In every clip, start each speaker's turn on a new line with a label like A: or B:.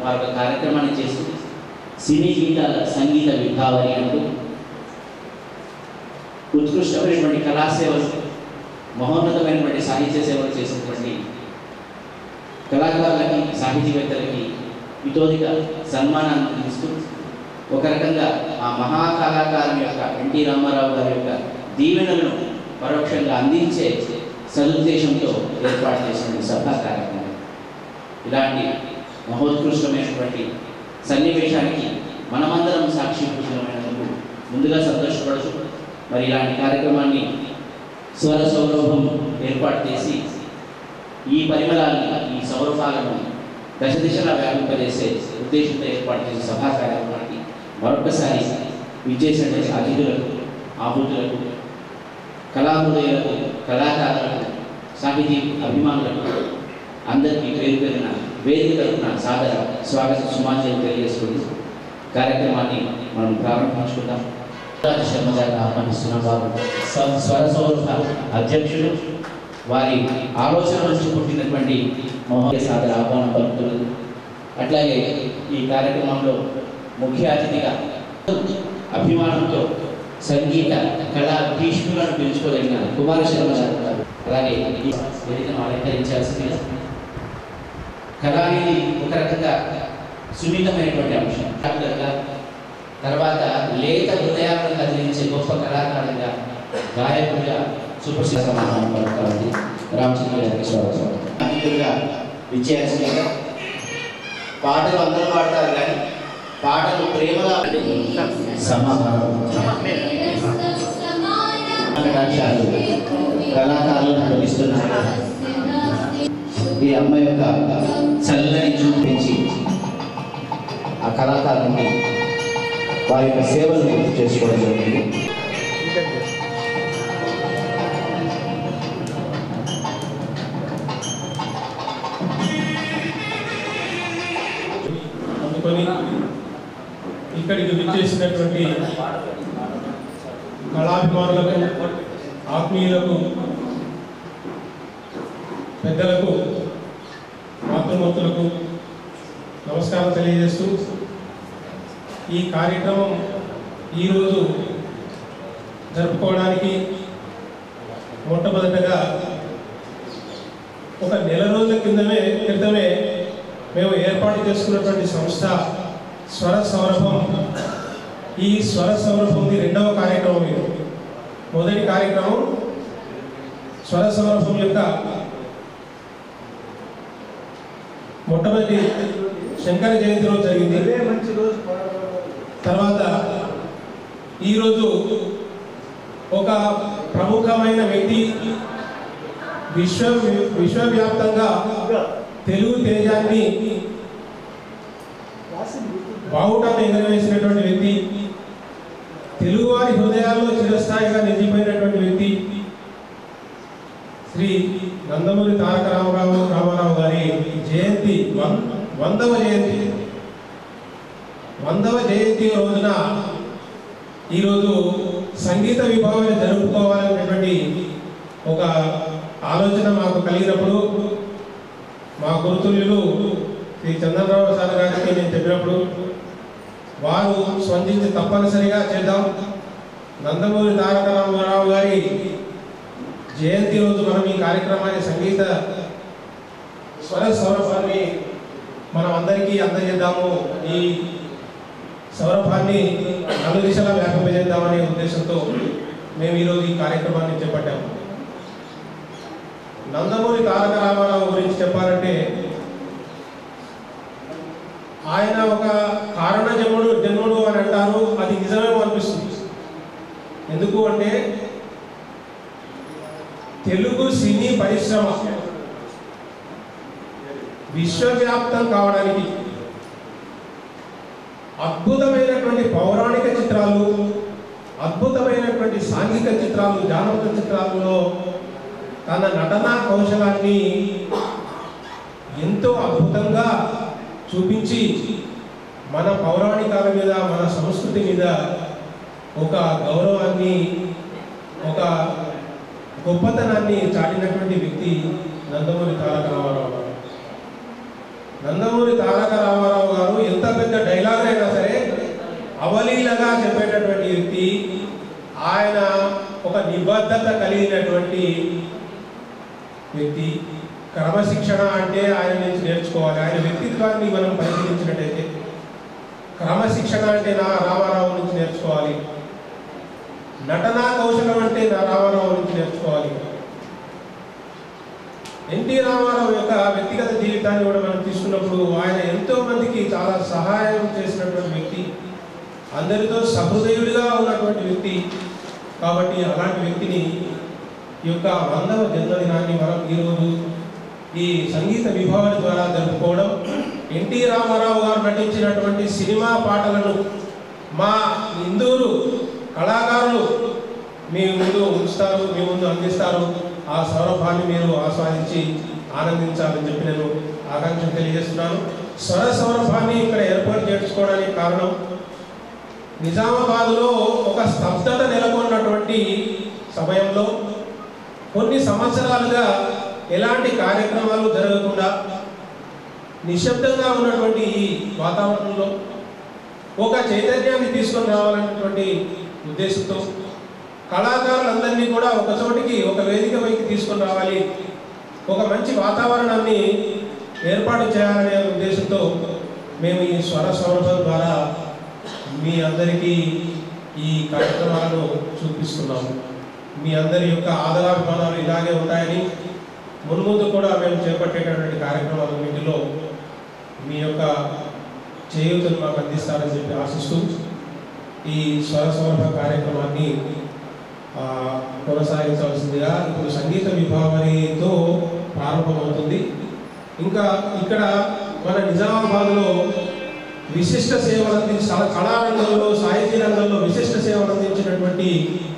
A: వారు ఒక కార్యక్రమాన్ని చేస్తూ సినీ గీతాల సంగీత విభావరి అంటూ ఉత్కృష్టమైనటువంటి కళాసేవలు మహోన్నతమైనటువంటి సాహిత్య సేవలు చేసినటువంటి కళాకారులకి సాహితీవేత్తలకి ఇతోదిక సన్మానాన్ని అందిస్తూ ఒక రకంగా ఆ మహాకళాకారుని యొక్క ఎన్టీ రామారావు గారి యొక్క దీవెనలను పరోక్షంగా అందించే సదుద్దేశంతో ఏర్పాటు చేసిన సభా కార్యక్రమం ఇలాంటి మహోత్కృష్టమైనటువంటి సన్నివేశానికి మనమందరం సాక్షిభూషణమైనందుకు ముందుగా సంతోషపడుతూ మరి ఇలాంటి కార్యక్రమాన్ని స్వర సౌరభం ఏర్పాటు చేసి ఈ పరిమళాన్ని ఈ సౌరభాలను దశ దిశలా వ్యాపింపజేసే ఉద్దేశంతో ఏర్పాటు చేసిన సభా కార్యక్రమానికి మరొకసారి విచ్చేసినటువంటి అతిథులకు ఆహుతులకు కళాహృదయులకు కళాకారులకు సాహితీ అభిమానులకు అందరికీ పేరు పేరున వేదిక తరపున సాదర స్వాగత సుమాంజలి తెలియజేసుకుంటూ కార్యక్రమాన్ని మనం ప్రారంభించుకుందాం రాజ శర్మ గారిని ఆహ్వానిస్తున్నాం వారు స్వ- స్వర సౌరభ అధ్యక్షుడు వారి ఆలోచన నుంచి పుట్టినటువంటి మహోదయ సాదర ఆహ్వానం పలుకుతున్నది అట్లాగే ఈ కార్యక్రమంలో ముఖ్య అతిథిగా అభిమానంతో సంగీత కళా భీష్ములను పిలుచుకోదగిన కుమార శర్మ గారు ఉన్నారు. అలాగే ఈ వేదికను అలంకరించాల్సిందిగా కళ అనేది ఒక రకంగా సున్నితమైనటువంటి అంశం డాక్టర్గా తర్వాత లేత హృదయాలను కదిలించే గొప్ప కళాకారులుగా గాయకుడిగా సుప్రసిద్ధ సమానం పలుకుతుంది రామచంద్ర గారికి స్వాగతం అతిథులుగా విచ్చేయాల్సిందిగా పాటలు అందరూ పాడతారు కానీ పాటలు ప్రేమగా సమాహారం కటాక్షాలు కళాకారులను పండిస్తున్నారు ఈ అమ్మ యొక్క చల్లని చూపించి ఆ కళాకారుని వారి యొక్క సేవలు గుర్తు చేసుకోవడం జరిగింది
B: అందుకొని ఇక్కడికి విచ్చేసినటువంటి కళాభిమానులకు ఆత్మీయులకు పెద్దలకు మాతృమూర్తులకు నమస్కారం తెలియజేస్తూ ఈ కార్యక్రమం ఈరోజు జరుపుకోవడానికి మొట్టమొదటగా ఒక నెల రోజుల కిందమే క్రితమే మేము ఏర్పాటు చేసుకున్నటువంటి సంస్థ స్వర సౌరభం ఈ స్వర సౌరభంది రెండవ కార్యక్రమం ఇది మొదటి కార్యక్రమం స్వర సౌరభం యొక్క మొట్టమొదటి శంకర జయంతి రోజు జరిగింది తర్వాత ఈరోజు ఒక ప్రముఖమైన వ్యక్తి విశ్వ విశ్వవ్యాప్తంగా తెలుగు తేజాన్ని బావుటాన్ని ఎగరవేసినటువంటి వ్యక్తి తెలుగువారి హృదయాల్లో చిరస్థాయిగా నిలిచిపోయినటువంటి వ్యక్తి శ్రీ నందమూరి తారక రామారావు రామారావు గారి జయంతి వం- వందవ జయంతి వందవ జయంతి రోజున ఈరోజు సంగీత విభావాన్ని జరుపుకోవాలనేటువంటి ఒక ఆలోచన మాకు కలిగినప్పుడు మా గురుతుల్యులు శ్రీ చంద్రరావు సార్ గారికి నేను చెప్పినప్పుడు వారు స్పందించి తప్పనిసరిగా చేద్దాం నందమూరి తారక రామారావు గారి జయంతి రోజు మనం ఈ కార్యక్రమాన్ని సంగీత స్వర సౌరభాన్ని మనం అందరికీ అందజేద్దాము ఈ సౌరభాన్ని నలు దిశలా వ్యాపింపజేద్దామనే ఉద్దేశంతో మేము ఈరోజు ఈ కార్యక్రమాన్ని చేపట్టాము నందమూరి తారక రామారావు గురించి చెప్పాలంటే ఆయన ఒక కారణ జన్ముడు జన్ముడు అని అంటారు అది నిజమేమో అనిపిస్తుంది ఎందుకు అంటే తెలుగు సినీ పరిశ్రమ విశ్వవ్యాప్తం కావడానికి అద్భుతమైనటువంటి పౌరాణిక చిత్రాలు అద్భుతమైనటువంటి సాంఘిక చిత్రాలు జానపద చిత్రాలలో తన నటనా కౌశలాన్ని ఎంతో అద్భుతంగా చూపించి మన పౌరాణికాల మీద మన సంస్కృతి మీద ఒక గౌరవాన్ని ఒక గొప్పతనాన్ని చాటినటువంటి వ్యక్తి నందమూరి తారక రామారావు గారు నందమూరి తారక రామారావు గారు ఎవరైనా సరే అవలీలగా చెప్పేటటువంటి వ్యక్తి ఆయన ఒక నిబద్ధత కలిగినటువంటి వ్యక్తి క్రమశిక్షణ అంటే ఆయన నుంచి నేర్చుకోవాలి ఆయన వ్యక్తిత్వాన్ని మనం పరిశీలించినట్టయితే క్రమశిక్షణ అంటే నా రామారావు నుంచి నేర్చుకోవాలి నటనా కౌశలం అంటే నా రామారావు నుంచి నేర్చుకోవాలి ఎన్టీ రామారావు యొక్క వ్యక్తిగత జీవితాన్ని కూడా మనం తీసుకున్నప్పుడు ఆయన ఎంతో మందికి చాలా సహాయం చేసినటువంటి వ్యక్తి అందరితో సహృదయుడిగా ఉన్నటువంటి వ్యక్తి కాబట్టి అలాంటి వ్యక్తిని ఈ యొక్క వందవ జన్మదినాన్ని మనం ఈరోజు ఈ సంగీత విభావన ద్వారా జరుపుకోవడం ఎన్టీ రామారావు గారు నటించినటువంటి సినిమా పాటలను మా ఇందూరు కళాకారులు మీ ముందు ఉంచుతారు మీ ముందు అందిస్తారు ఆ సౌరభాన్ని మీరు ఆస్వాదించి ఆనందించాలని చెప్పి నేను ఆకాంక్ష తెలియజేస్తున్నాను స్వర సౌరభాన్ని ఇక్కడ ఏర్పాటు చేసుకోవడానికి కారణం నిజామాబాద్లో ఒక స్తబ్దత నెలకొన్నటువంటి సమయంలో కొన్ని సంవత్సరాలుగా ఎలాంటి కార్యక్రమాలు జరగకుండా నిశ్శబ్దంగా ఉన్నటువంటి ఈ వాతావరణంలో ఒక చైతన్యాన్ని తీసుకొని రావాలనేటువంటి ఉద్దేశంతో కళాకారులందరినీ కూడా ఒక చోటికి ఒక వేదిక పైకి తీసుకొని రావాలి ఒక మంచి వాతావరణాన్ని ఏర్పాటు చేయాలనే ఉద్దేశంతో మేము ఈ స్వర సౌరభం ద్వారా మీ అందరికీ ఈ కార్యక్రమాలను చూపిస్తున్నాము మీ అందరి యొక్క ఆదరాభిమానాలు ఇలాగే ఉంటాయని మున్ముందు కూడా మేము చేపట్టేటటువంటి కార్యక్రమాలన్నింటిలో మీ యొక్క చేయూతను మాకు అందిస్తారని చెప్పి ఆశిస్తూ ఈ స్వర సౌరభ కార్యక్రమాన్ని ఆ, కొనసాగించవలసిందిగా ఇప్పుడు సంగీత విభావరితో ప్రారంభమవుతుంది ఇంకా ఇక్కడ మన నిజామాబాద్లో విశిష్ట సేవలు అందించి కళారంగంలో సాహిత్య రంగంలో విశిష్ట సేవలు అందించినటువంటి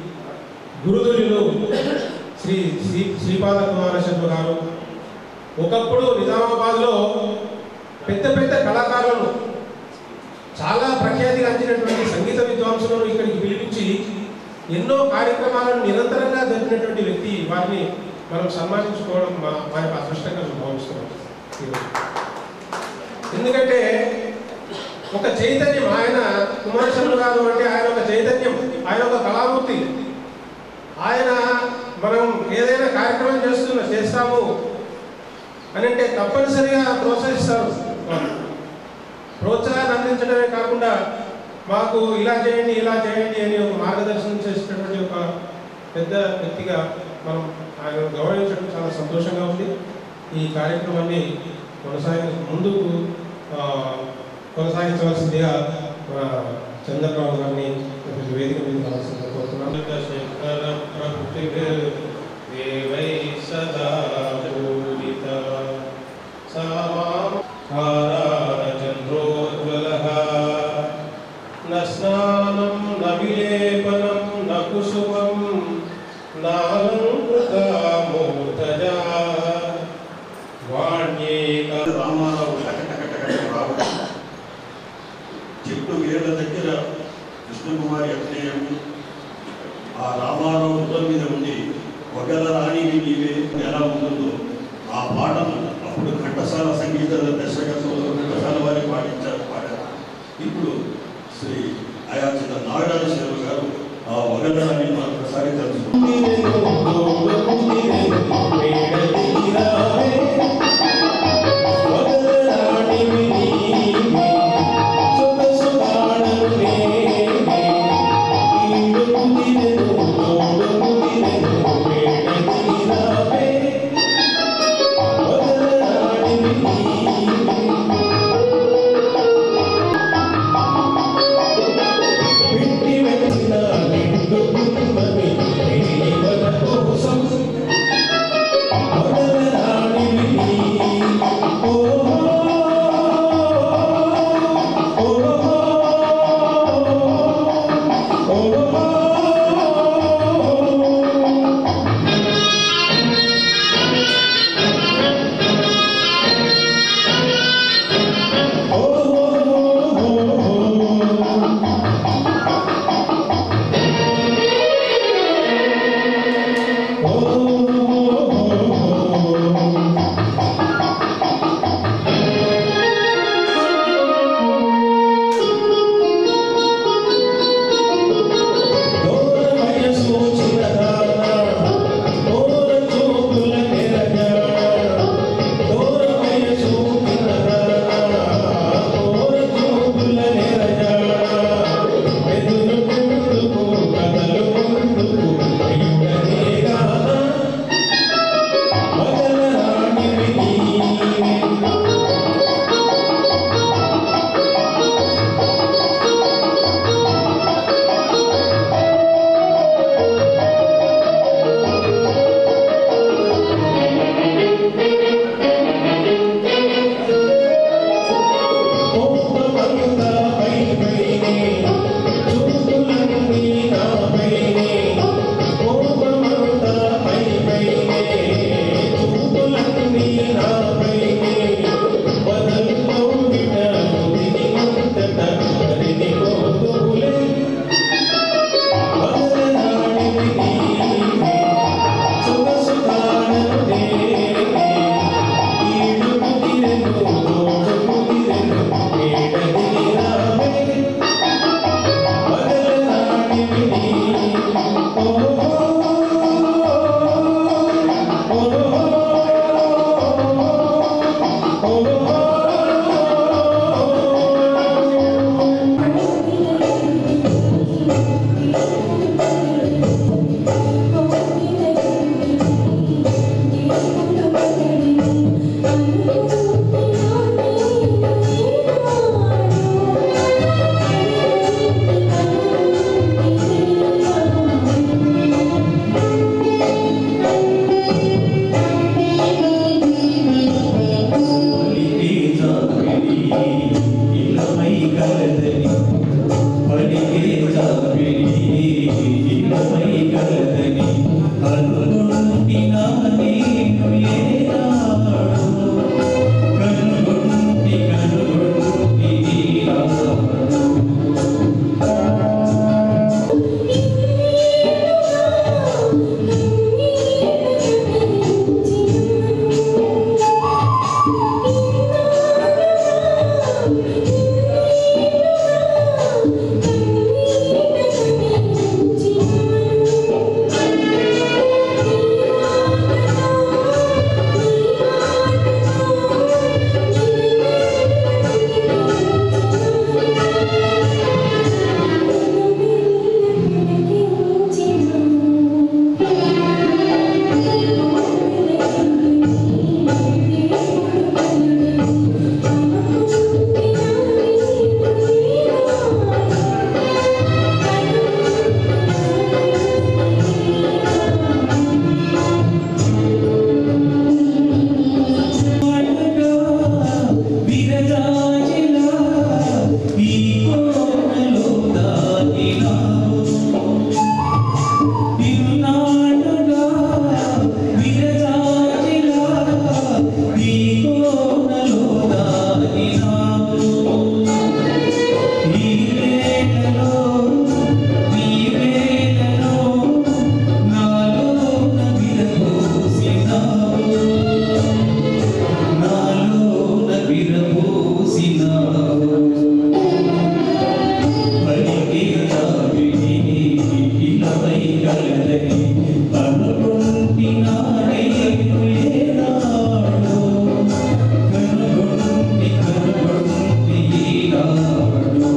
B: గురుదులు శ్రీ శ్రీ శ్రీపాద కుమార శర్మ గారు ఒకప్పుడు నిజామాబాద్లో పెద్ద పెద్ద కళాకారులను చాలా ప్రఖ్యాతి అందినటువంటి సంగీత విద్వాంసులను ఇక్కడికి పిలిపించి ఎన్నో కార్యక్రమాలను నిరంతరంగా జరిపినటువంటి వ్యక్తి వారిని మనం సన్మానించుకోవడం మా వారి అదృష్టంగా మేము భావిస్తున్నాం ఈరోజు. ఎందుకంటే ఒక చైతన్యం ఆయన కుమారశర్మ గారు అంటే ఆయన ఒక చైతన్యం ఆయన ఒక కళామూర్తి ఆయన మనం ఏదైనా కార్యక్రమం చేస్తున్నా చేస్తాము అని అంటే తప్పనిసరిగా ప్రోత్సహిస్తారు ప్రోత్సాహాన్ని అందించడమే కాకుండా మాకు ఇలా చేయండి ఇలా చేయండి అని ఒక మార్గదర్శనం చేసేటటువంటి ఒక పెద్ద వ్యక్తిగా మనం ఆయన గౌరవించడం చాలా సంతోషంగా ఉంది ఈ కార్యక్రమాన్ని కొనసాగి ముందుకు ఆ, కొనసాగించవలసిందిగా మన చంద్రబాబు గారిని కొంచెం వేదిక మీద రావాల్సిందిగా కోరుతున్నాను శంకర ప్రభువై సదా పూజిత చంద్రోజ్వలః न स्नानं न विलेपनं न कुसुमं नालङ्कृता मूर्धजा वाण्येका
C: రామారావు టకటకటకట రావడం చెట్టు వేళ్ళ దగ్గర కృష్ణకుమారి అభినయం ఆ రామారావు ముద్ర మీద ఉండి ఒకల రాణి నీవే ఎలా ఉంటుందో ఆ పాటను అప్పుడు ఘంటసాల సంగీత దర్శకత్వంలో ఘంటసాల వారి పాటించారు పాడారు ఇప్పుడు శ్రీ అయాచిత నాగరాజ శర్మ గారు ఆ వగల రాణి మనం ప్రసాదించాల్సి
B: పెట్టి వెచ్చిన నిండు
D: ఇలమై కలదని పలికే జాబిలి ఇలమై కలదని అనుకుంటినా నేను ఏనాడు కనుగొంటి కనుగొంటి ఈనాడు నాలోన విరబూసినావు పలికే జాబిలి ఇలమై కలదని అనుకుంటినాడే ఏనాడు కనుగొంటి కనుగొంటి ఈనాడు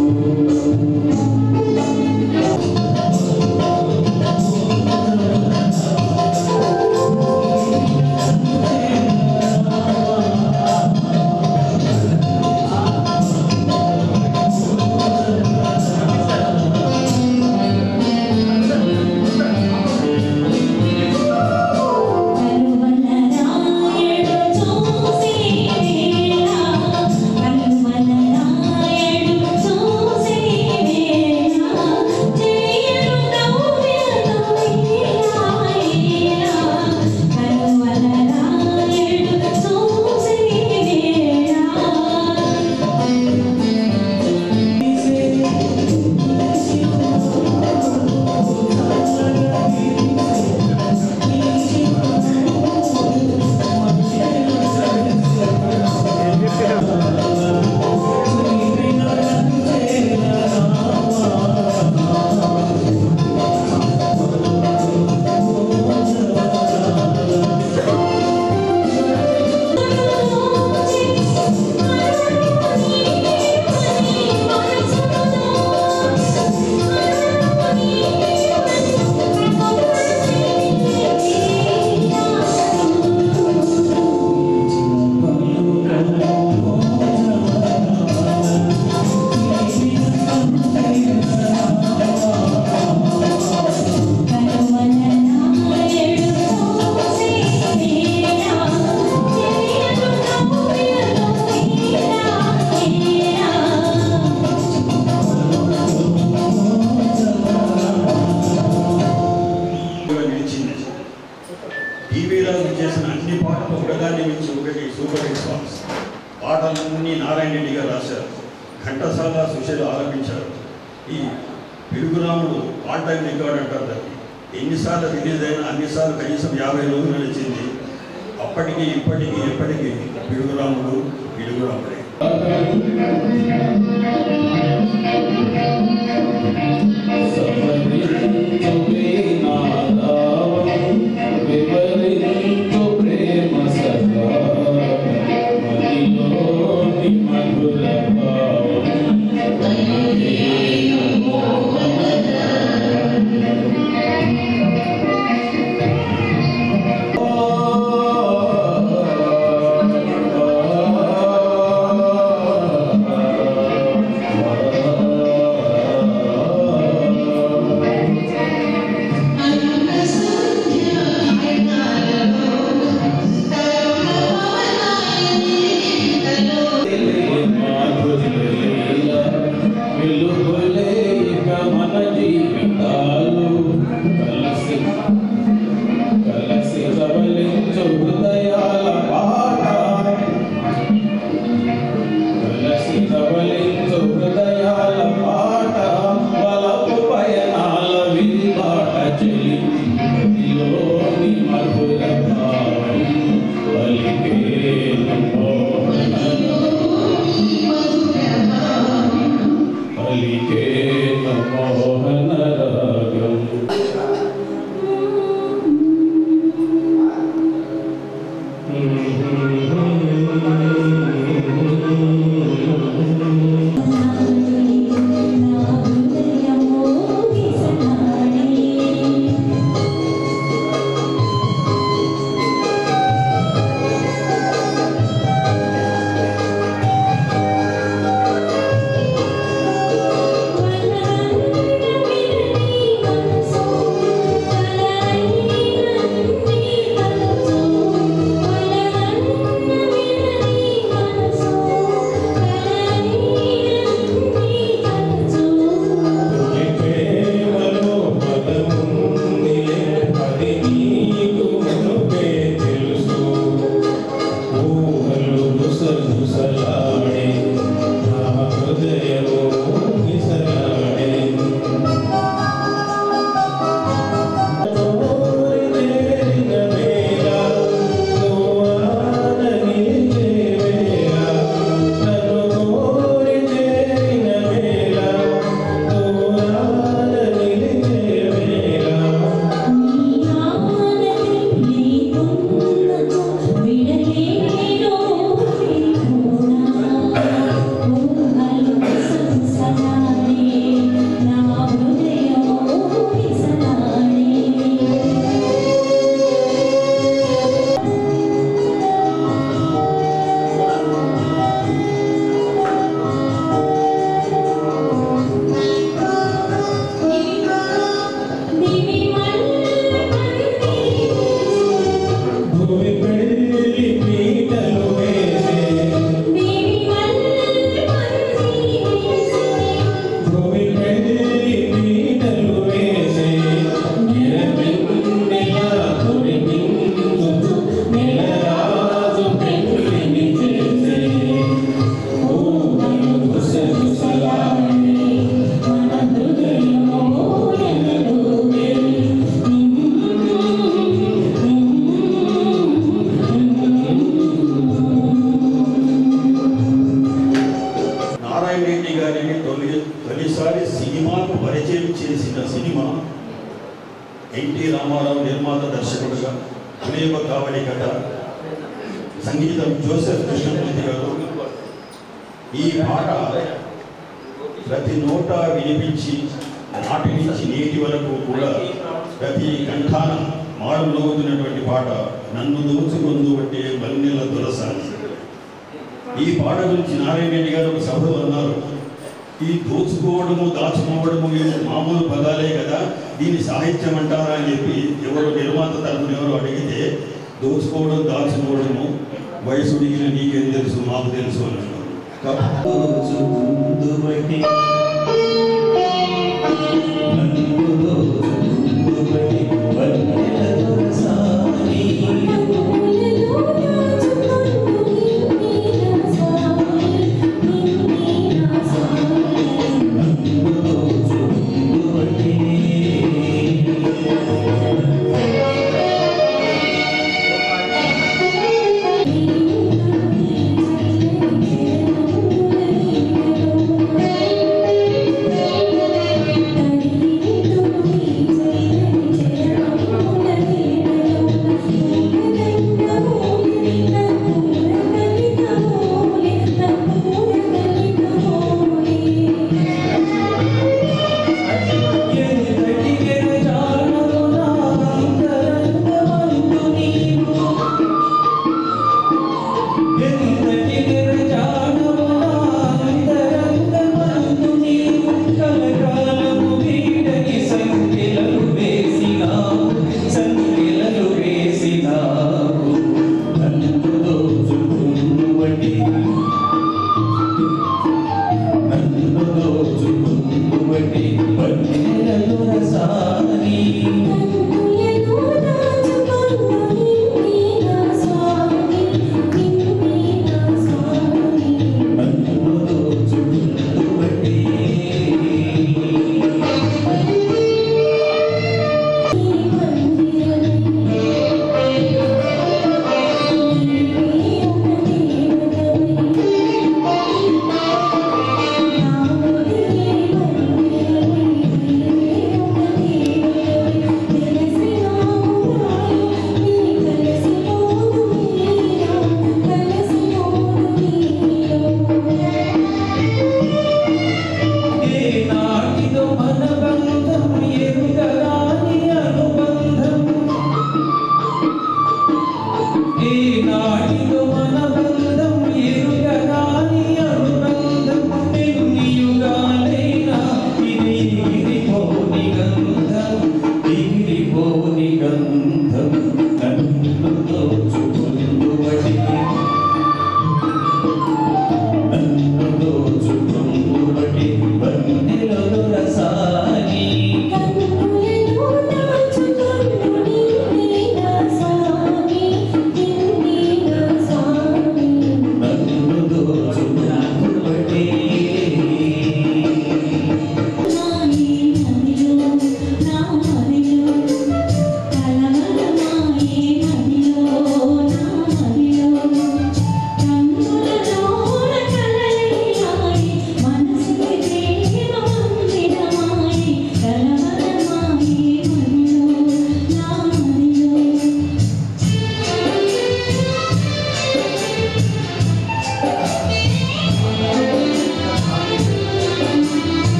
C: నిలిచింది టీవీలో చేసిన అన్ని పాటలు ఒకదాన్ని మించి ఒకటి సూపర్ హిట్ సాంగ్స్ పాటలన్నీ నారాయణ రెడ్డి గారు రాశారు ఘంటసాల సుశీలు ఆలపించారు ఈ పిడుగురాముడు ఆల్ టైం రికార్డ్ అంటారు దాన్ని ఎన్నిసార్లు రిలీజ్ అయినా అన్నిసార్లు కనీసం యాభై రోజులు నడిచింది అప్పటికి ఇప్పటికి ఎప్పటికీ పిడుగురాముడు పిడుగురాముడే
D: Oh సిరవలించు హృదయాల పాట వలపు పయనాల విరిబాట చెలి మదిలోని మధుర భావం పలికే మోహన పలికే మోహన రాగం
B: నీ ప్రేమలో పదముంది అది నీకు మునుపే తెలుసు ఊహలు గుసగుసలాడే నా హృదయము మిసలాడే కోరిన వేళ నువ్వాన నిలిచే వేళ నన్ను కోరి చేరిన వేళ నువ్వాన నిలిచే వేళ భూమి పెళ్లి పీటలు వేసే భూమి పెళ్లి పీటలు వేసే నిరమిన్నెలా కురిపించుచు నెలరాజు పెళ్లిని చేసే ఊహలు గుసగుసలాడే మన హృదయము ఎనలోనే
C: నారాయణ రెడ్డి గారిని తొలి తొలిసారి సినిమాకు పరిచయం చేసిన సినిమా ఎన్టీ రామారావు నిర్మాత దర్శకుడుగా పులేమ కావలి కథ సంగీతం జోసెఫ్ కృష్ణమూర్తి గారు ఈ పాట ప్రతి నోట వినిపించి నాటి నుంచి నేటి వరకు కూడా ప్రతి కంఠాన మారుమోగుతున్నటువంటి పాట నన్ను దోచుకొందు అంటే బన్నెల దొరసాని ఈ పాట గురించి నారాయణ రెడ్డి గారు ఒక సభలో అన్నారు ఈ దోచుకోవడము దాచుకోవడము ఇవి మామూలు పదాలే కదా దీన్ని సాహిత్యం అంటారా అని చెప్పి ఎవరు నిర్మాత తరపున ఎవరు అడిగితే దోచుకోవడం దాచుకోవడము వయసు ఉడిగిన నీకేం తెలుసు మాకు తెలుసు అని అన్నారు కాబట్టి
D: రోజుందుబట్టి నన్నులో చుందుబట్టి వన్నెల దొరసాని నన్నులో చుందుబట్టి
E: Thank you.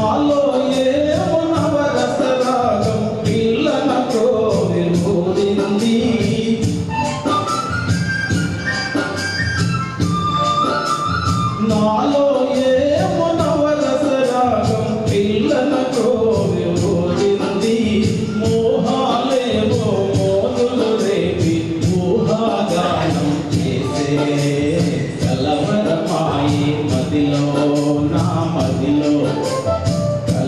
E: నాలో ఏమో నవరసరాగం పిల్లనతో విభూరింది నాలో ఏమో నవరసరాగం పిల్లనతో విభూరింది మోహాలేమో మోదులు రేపి ఊహాగానం చేసే కలవరమాయి మదిలో నా మదిలో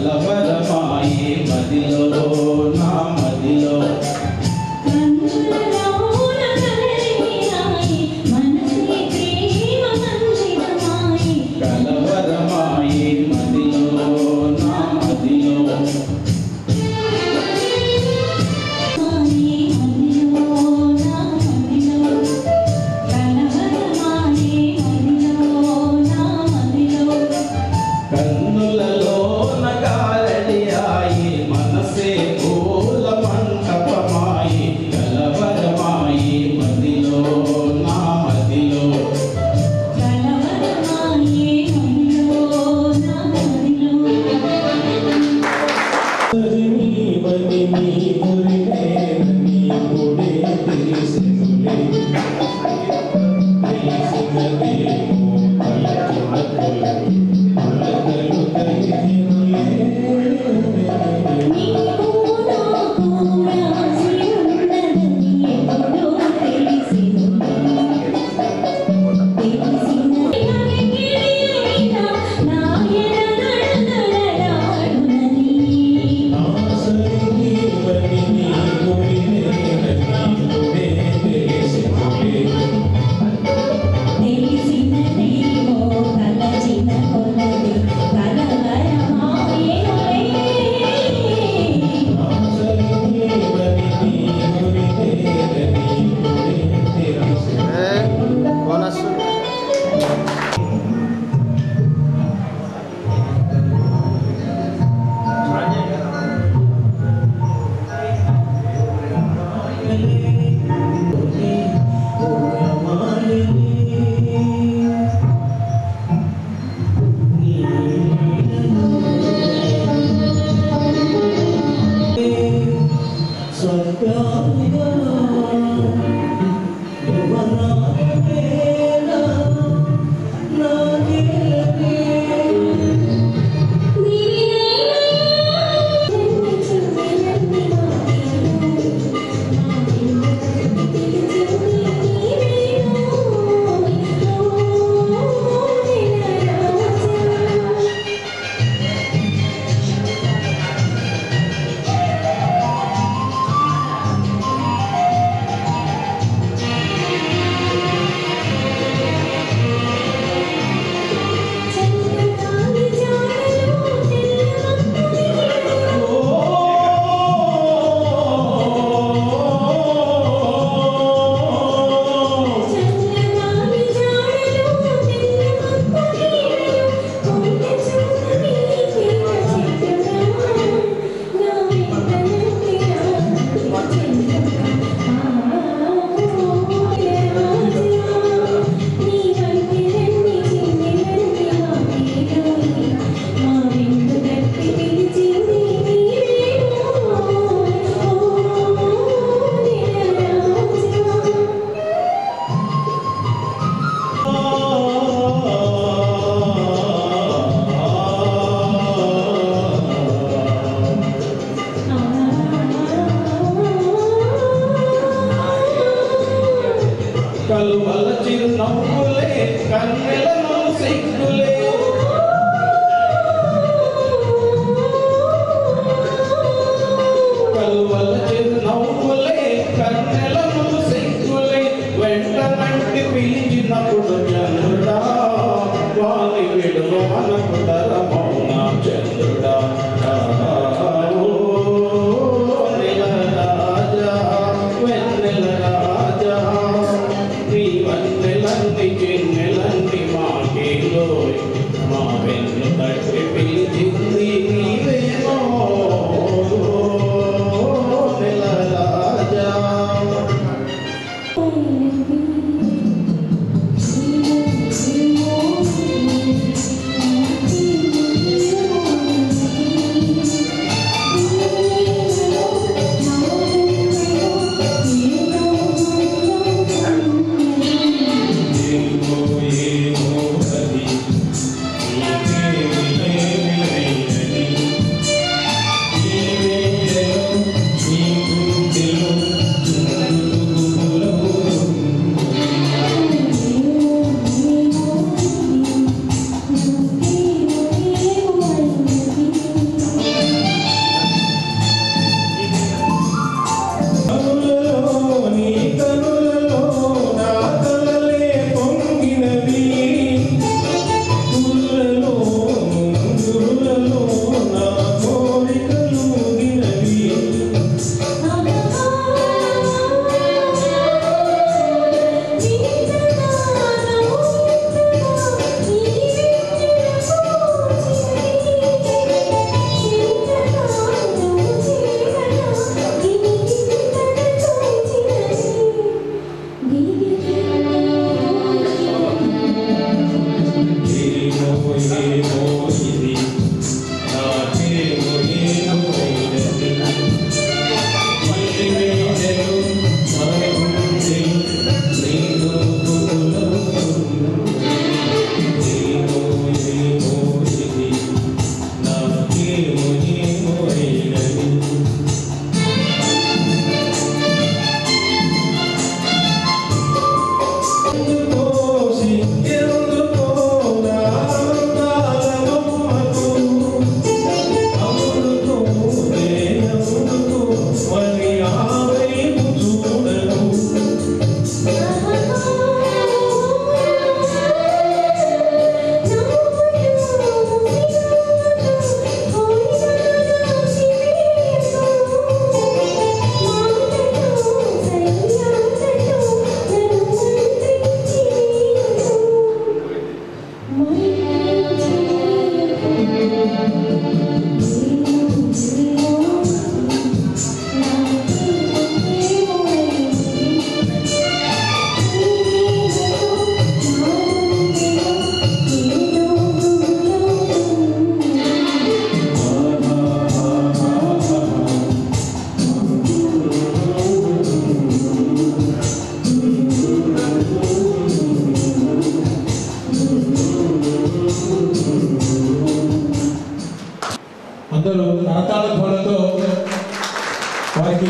B: అందరూ కరతాళ ధ్వనులతో వారికి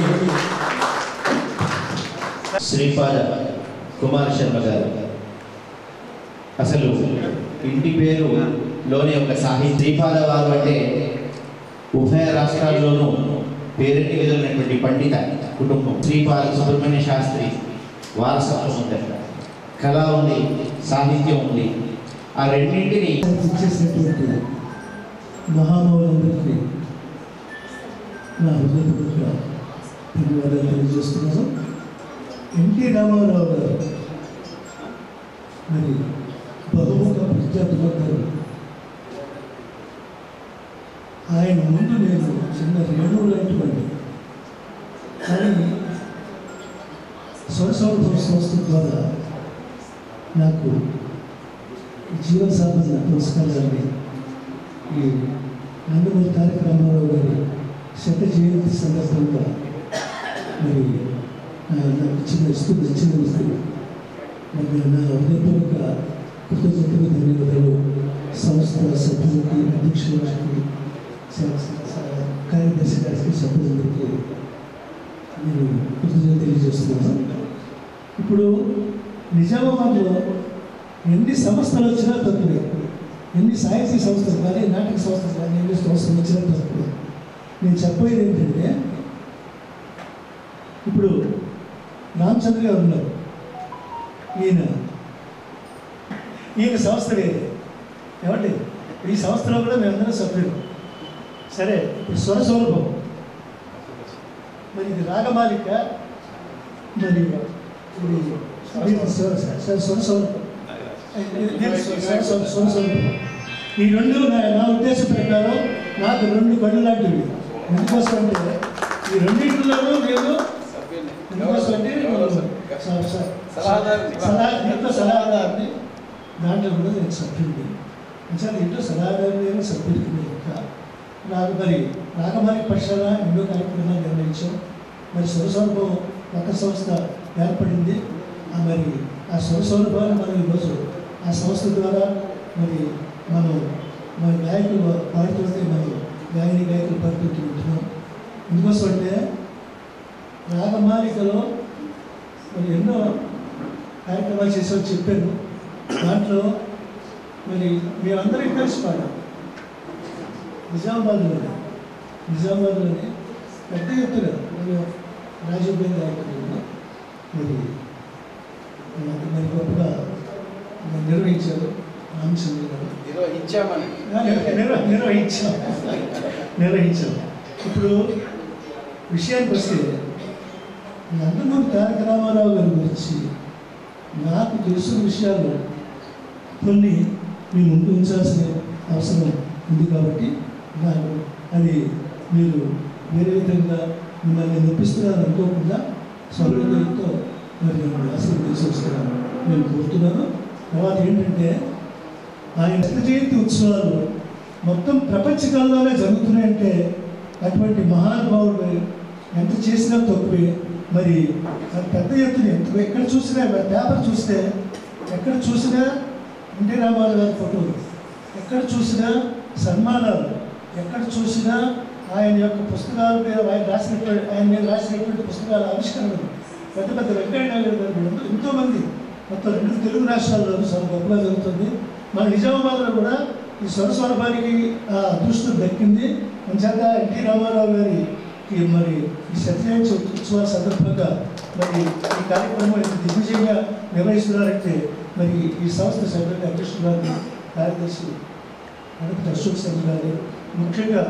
A: శ్రీపాద కుమార్ శర్మ గారు అసలు ఇంటి పేరు లోని ఒక సాహిత్య శ్రీపాద వారు అంటే ఉభయ రాష్ట్రాల్లోనూ పేరెంటి ఎదురైనటువంటి పండిత కుటుంబం శ్రీపాద సుబ్రహ్మణ్య శాస్త్రి వారసత్వం ఉంది అక్కడ. కళ ఉంది సాహిత్యం ఉంది ఆ రెండింటిని
F: ఇచ్చేసినటువంటి మహానుభావులందరికీ నా హృదయపూర్వక ధన్యవాదాలు తెలియజేస్తున్నాను ఎన్టీ రామారావు గారు మరి బహుముఖ ప్రఖ్యాతులందరూ ఆయన ముందు నేను చిన్న రేణువు లాంటివండి కానీ స్వసౌరభ సంస్థ ద్వారా నాకు జీవన సాధన పురస్కారాన్ని ఈ నందమూరి తారక రామారావు గారి శత జయంతి సందర్భంగా మరి ఆ, నాకు ఇచ్చిన ఇస్తుంది ఇచ్చిన ఇస్తుంది మరి నా హృదయపూర్వక కృతజ్ఞతలు ధన్యవాదాలు సంస్థ సభ్యులకి అధ్యక్షులకి స- స- కార్యదర్శి గారికి సభ్యులందరికీ నేను కృతజ్ఞత తెలియజేస్తున్నాను ఇప్పుడు నిజామాబాద్లో ఎన్ని సంస్థలు వచ్చినా తక్కువే ఎన్ని సాహిత్య సంస్థలు కానీ నాటక సంస్థలు కానీ ఎన్ని సంస్థలు వచ్చినా తక్కువే నేను చెప్పేది ఏంటంటే ఇప్పుడు రామచంద్ర గారు ఉన్నారు ఈయన ఈయన సంస్థ వేరే ఏమండి ఈ సంస్థలో కూడా మేమందరం సభ్యులు సరే ఇప్పుడు స్వర సౌరభం మరి ఇది రాగమాలిక మరి ఇది ఇది స్వర స్వర స్వర సౌరభం ఈ రెండు నా నా ఉద్దేశం ప్రకారం నాకు రెండు కళ్ళు లాంటివి ఎందుకోసం అంటే ఈ రెండింటిలోనూ నేను ఎందుకోసం అంటే నేను స- స- సలహా దీంట్లో సలహాదారుని దాంట్లో కూడా నేను సభ్యుడిని నిజాలు ఇంట్లో సలహాదారుని నేను సభ్యుడికి నేను ఇంకా నాకు మరి రాగమారి పక్షాన ఎన్నో కార్యక్రమాలు నిర్వహించాం మరి స్వరసౌరభం ఒక సంస్థ ఏర్పడింది ఆ మరి ఆ స్వరసౌరభాన్ని మనం ఈరోజు ఆ సంస్థ ద్వారా మరి మనం మన గాయకులు పాడుతుంటే మనం గాయని గాయకులు పాడుతుంటూ ఉంటున్నాం ఎందుకోసం అంటే రాగమాలికలో మరి ఎన్నో కార్యక్రమాలు చేసామని చెప్పాను దాంట్లో మరి మేమందరం కలిసి పాడాం నిజామాబాద్లోనే నిజామాబాద్లోనే పెద్ద ఎత్తున మరి రాజీవ్ గాంధీ గాయకులు మరి మరి మరి గొప్పగా నిర్వహించారు రామచంద్ర గారు నిర్వ- నిర్వ- నిర్వహించాం నిర్వహించాం ఇప్పుడు విషయానికి వస్తే నందమూరి తారక రామారావు గారి గురించి నాకు తెలిసిన విషయాలు కొన్ని మీ ముందు ఉంచాల్సిన అవసరం ఉంది కాబట్టి నాకు అది మీరు వేరే విధంగా మిమ్మల్ని నొప్పిస్తున్నాను అనుకోకుండా సౌలభ్యంతో మరి నేను ఆశీర్వదించాను నేను కోరుతున్నాను తర్వాత ఏంటంటే ఆయన శత జయంతి ఉత్సవాలు మొత్తం ప్రపంచకాలంలోనే జరుగుతున్నాయంటే అటువంటి మహానుభావుడు ఎంత చేసినా తక్కువే మరి అది పెద్ద ఎత్తున ఎంత ఎక్కడ చూసినా మరి పేపర్ చూస్తే ఎక్కడ చూసినా ఎన్టీ రామారావు గారి ఫోటోలు ఎక్కడ చూసినా సన్మానాలు ఎక్కడ చూసినా ఆయన యొక్క పుస్తకాల మీద ఆయన రాసినటువంటి ఆయన మీద రాసినటువంటి పుస్తకాల ఆవిష్కరణలు పెద్ద పెద్ద వెంకయ్య నాయుడు గారు వీళ్ళు ఎంతోమంది మొత్తం రెండు తెలుగు రాష్ట్రాల్లో చాలా గొప్పగా జరుగుతుంది మన నిజామాబాద్లో కూడా ఈ స్వరస్వరభానికి ఆ అదృష్టం దక్కింది అంచేత ఎన్టీ రామారావు గారికి మరి ఈ సత్యజయంతి ఉత్సవాల సందర్భంగా మరి ఈ కార్యక్రమం ఇంత దిగ్విజయంగా నిర్వహిస్తున్నారంటే మరి ఈ సంస్థ సభ్యులు అధ్యక్షులు గారు కార్యదర్శి అనక అశోక్ శర్మ గారు ముఖ్యంగా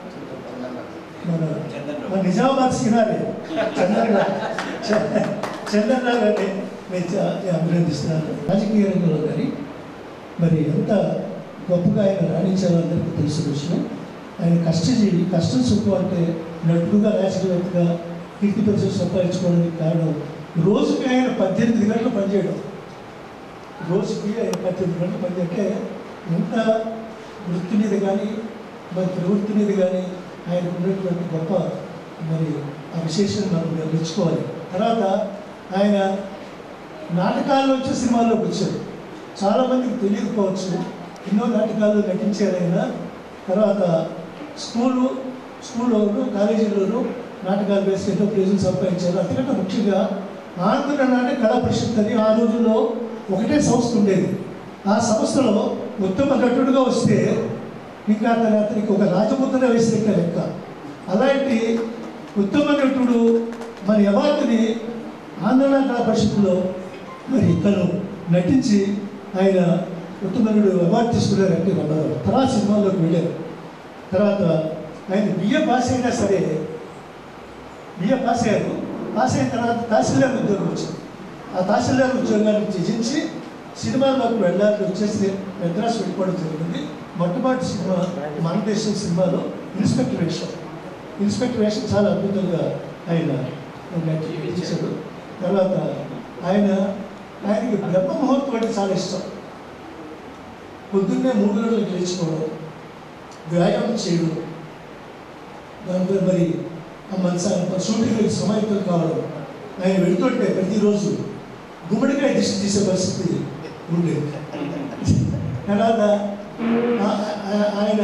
F: మన మన నిజామాబాద్ సినారి చంద్రరావు చంద్రరావు గారిని నేను చా- నేను అభినందిస్తున్నాను రాజకీయ రంగంలో కానీ మరి ఎంత గొప్పగా ఆయన రాణించారో అందరికీ తెలిసిన విషయం ఆయన కష్టజీవి కష్టం సుఖం అంటే నటుడుగా రాజకీయవేత్తగా కీర్తి ప్రజలు సంపాదించుకోవడానికి కారణం రోజుకి ఆయన పద్దెనిమిది గంటలు పనిచేయడం రోజుకి ఆయన పద్దెనిమిది గంటలు పనిచేస్తే ఎంత వృత్తి మీద కానీ మరి ప్రవృత్తి మీద కానీ ఆయనకు ఉన్నటువంటి గొప్ప మరి ఆ విశేషం మనం మెచ్చుకోవాలి తర్వాత ఆయన నాటకాల్లో వచ్చే సినిమాల్లోకి వచ్చారు చాలామందికి తెలియకపోవచ్చు ఎన్నో నాటకాల్లో నటించారు ఆయన తర్వాత స్కూలు స్కూల్లోను కాలేజీలోను నాటకాలు వేసి ఎన్నో ప్రైజులు సంపాదించారు అంతకంటే ముఖ్యంగా ఆంధ్ర నాటక కళా పరిషత్ అని ఆ రోజుల్లో ఒకటే సంస్థ ఉండేది ఆ సంస్థలో ఉత్తమ నటుడుగా వస్తే ఇంకా అతను అతనికి ఒక రాజముద్ర వేసినట్టు లెక్క అలాంటి ఉత్తమ నటుడు మరి అవార్డుని ఆంధ్ర కళా పరిషత్తులో మరి తను నటించి ఆయన ఉత్తమ నటుడు అవార్డు తీసుకున్నారు ఎన్టీ రామారావు తర్వాత సినిమాల్లోకి వెళ్ళారు తర్వాత ఆయన బిఏ పాస్ అయినా సరే బిఏ పాస్ అయ్యారు పాస్ అయిన తర్వాత తహసీల్దార్ ఉద్యోగం వచ్చింది ఆ తహసీల్దార్ ఉద్యోగాన్ని త్యజించి సినిమాల్లోకి వెళ్ళాలని వచ్చేసి మెద్రాస్ వెళ్ళిపోవడం జరిగింది మొట్టమొదటి సినిమా మన దేశం సినిమాలో ఇన్స్పెక్టర్ వేషం ఇన్స్పెక్టర్ వేషం చాలా అద్భుతంగా ఆయన నటించాడు తర్వాత ఆయన ఆయనకి బ్రహ్మ ముహూర్తం అంటే చాలా ఇష్టం పొద్దున్నే మూడు గంటలకు లేచుకోవడం వ్యాయామం చేయడం దాంతో మరి ఆ మనస షూటింగ్కి సమాహితం కావడం ఆయన వెళ్తుంటే ప్రతిరోజు గుమ్మడికాయ దిష్టి తీసే పరిస్థితి ఉండేది తర్వాత ఆ- ఆ- ఆయన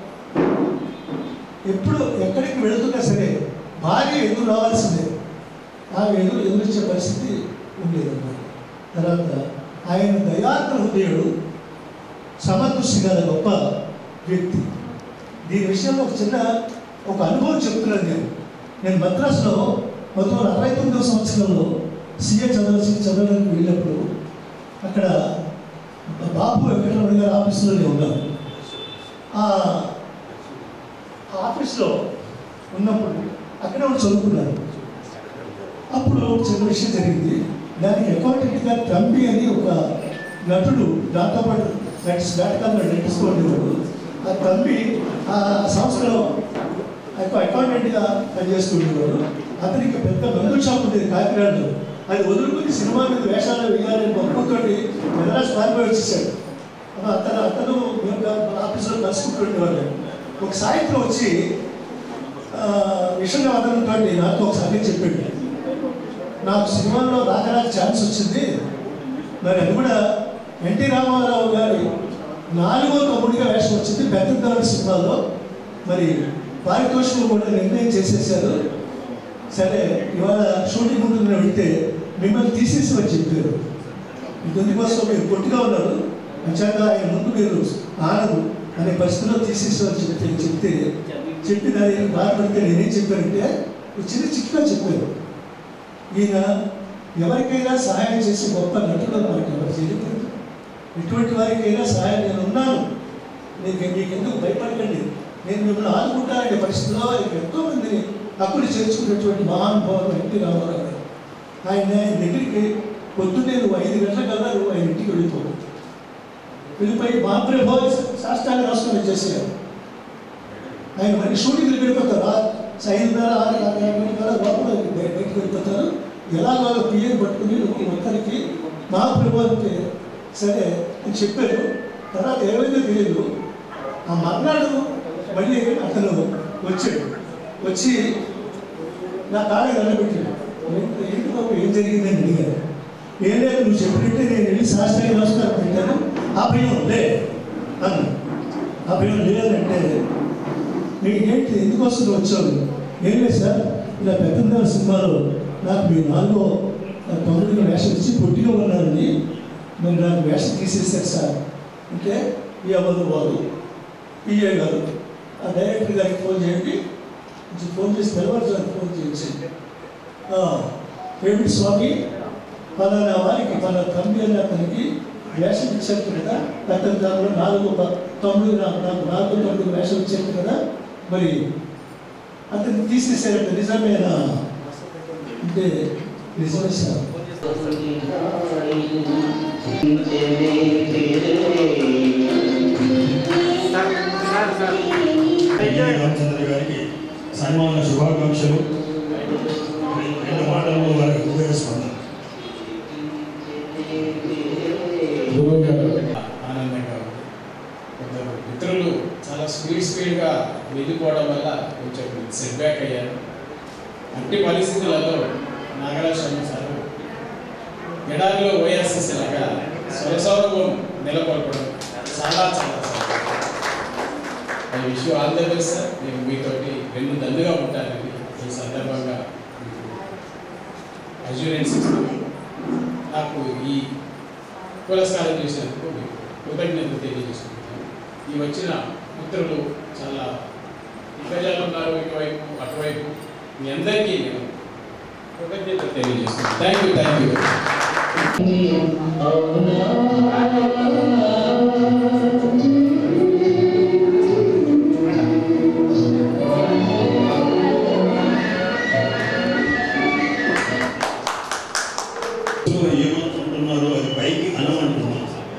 F: ఎప్పుడు ఎక్కడికి వెళుతున్నా సరే భార్య ఎదురు రావాల్సిందే ఆమె ఎదురు ఎదురిచ్చే పరిస్థితి ఉండేది అన్నమాట తర్వాత ఆయన దయాత్ర హృదయుడు సమదృష్టి గల గొప్ప వ్యక్తి దీని విషయంలో ఒక చిన్న ఒక అనుభవం చెప్తున్నాను నేను నేను మద్రాసులో పంతొమ్మిది అరవై తొమ్మిదవ సంవత్సరంలో సీఏ చదవాల్సి చదవడానికి వెళ్ళినప్పుడు అక్కడ బాబు వెంకటరమణ గారి ఆఫీసులో నేను ఉన్నాను ఆ ఆ ఆఫీస్లో ఉన్నప్పుడు అక్కడే ఉండి చదువుకున్నాను అప్పుడు చిన్న విషయం జరిగింది దానికి అకౌంటెంట్గా తంబి అని ఒక నటుడు దాంతో పాటు నటిస్ నాటకాల్లో నటిస్తూ ఉండేవాడు ఆ తంబి ఆ సంస్థలో ఎక్కువ అకౌంటెంట్గా పనిచేస్తూ ఉండేవాడు అతనికి పెద్ద మందు షాప్ ఉండేది కాకినాడలో అది వదులుకుని సినిమా మీద వేషాలు వేయాలని మొక్కుతోటి మెదరాజ్ పారిపోయి వచ్చేసాడు అతను అతను మేము మన ఆఫీసులో కలుసుకుంటుండేవాళ్ళు ఒక సాయంత్రం వచ్చి ఆ, విషయవాదనంతో నాతో ఒక సంగతి చెప్పాడు నాకు సినిమాలో రాకరాక ఛాన్స్ వచ్చింది మరి అది కూడా ఎన్టీ రామారావు గారి నాలుగో తమ్ముడిగా వేషం వచ్చింది పెద్దదారు సినిమాలో మరి పారితోషికం కూడా నిర్ణయం చేసేసారు సరే ఇవాళ షూటింగ్ ఉంటుందని వెళ్తే మిమ్మల్ని తీసేసి అని చెప్పారు ఇందుకోసం మీరు పొట్టిగా ఉన్నారు అంచాక ఆయన ముందు మీరు ఆనరు అనే పరిస్థితిలో తీసేసి అని చెప్తే చెప్తే చెప్పి దాని బాధపడితే నేనేం చెప్పానంటే ఒక చిన్న చిక్కుగా చెప్పాను ఈయన ఎవరికైనా సహాయం చేసే గొప్ప నటుడు మనకి ఎవరు చేయలేదు ఎటువంటి వారికైనా సహాయం నేను ఉన్నాను నీకు మీకు ఎందుకు భయపడకండి నేను మిమ్మల్ని ఆదుకుంటాననే పరిస్థితిలో ఆయనకు ఎంతో మందిని హక్కులు చేర్చుకున్నటువంటి మహానుభావులు ఎన్టీ రామారావు గారు ఆయన ఆయన దగ్గరికి పొద్దున్నే నువ్వు ఐదు గంటల కల్లా నువ్వు ఆయన ఇంటికి వెళ్ళిపోవు వెళ్ళిపోయి మా ప్రభావ శాస్త్రాన్ని రాసుకొని వచ్చేసారు ఆయన మరి షూటింగ్కి వెళ్ళిపోతారు ఆ ఐదున్నర ఆరు ఆరు గంటల కల్లా లోపల బయ- బయటకు వెళ్ళిపోతారు ఎలాగో పిఎం పట్టుకుని నువ్వు మొత్తానికి మా ప్రభావానికి సరే అని చెప్పారు తర్వాత ఏమైందో తెలియదు ఆ మర్నాడు మళ్ళీ అతను వచ్చాడు వచ్చి నా కాళ్ళ నిలబెట్టాడు ఏంటి ఏంటి బాబు ఏం జరిగిందని అడిగారు ఏం లేదు నువ్వు చెప్పినట్టే నేను వెళ్ళి శాస్త్రీయ నమస్కారం పెట్టాను ఆ భయం లే అన్న ఆ భయం లేదంటే నీకు ఏంటి ఎందుకు వస్తుంది వచ్చావు ఏం లేదు సార్ ఇలా పెద్ద సినిమాలో నాకు మీ నాలుగో తొమ్మిదిలో వేషం ఇచ్చి పొట్టిగా ఉన్నారని మీరు నాకు వేషం తీసేశారు సార్ అంటే ఎవరు వారు పిఏ గారు ఆ డైరెక్టర్ గారికి ఫోన్ చేయండి కొంచెం ఫోన్ చేసి తెల్లవారుజాము ఫోన్ చేయించండి ఆ, ఏమిటి స్వామి పలానా వారికి పలానా తమ్మి అనే అతనికి వేషం ఇచ్చారు కదా అతని దానిలో నాలుగు ప- తొమ్మిది నాకు నాకు నాలుగు తొమ్మిది వేషం ఇచ్చారు కదా మరి అతన్ని తీసేసారంట నిజమేనా అంటే నిజమే సార్
C: రామచంద్ర గారికి సన్మాన శుభాకాంక్షలు రెండు మాటల్లో వారికి హృదయ స్పందన
E: గురువు గారు ఆనందంగా ఉంది కొందరు మిత్రులు చాలా స్పీడ్ స్పీడ్గా వెళ్ళిపోవడం వల్ల కొంచెం సెట్ బ్యాక్ అయ్యారు అట్టి పరిస్థితులలో నాగరాజ్ శర్మ సార్ ఎడారిలో ఓఎస్ఎస్ లాగా స్వరసౌరభం నెలకొల్పడం చాలా చాలా I wish all the best sir నేను మీతోటి రెండు దండుగా ఉంటానని ఈ సందర్భంగా అజ్యూరెన్స్ ఇస్తున్నాను నాకు ఈ పురస్కారం చేసినందుకు మీకు కృతజ్ఞతలు తెలియజేసుకుంటున్నాను ఈ వచ్చిన మిత్రులు చాలా ప్రజలు ఉన్నారు ఇటువైపు అటువైపు మీ అందరికీ నేను కృతజ్ఞతలు తెలియజేస్తున్నాను థ్యాంక్ యూ థ్యాంక్ యూ
C: ఏమనుకుంటున్నారో అది పైకి అనమంటున్నాను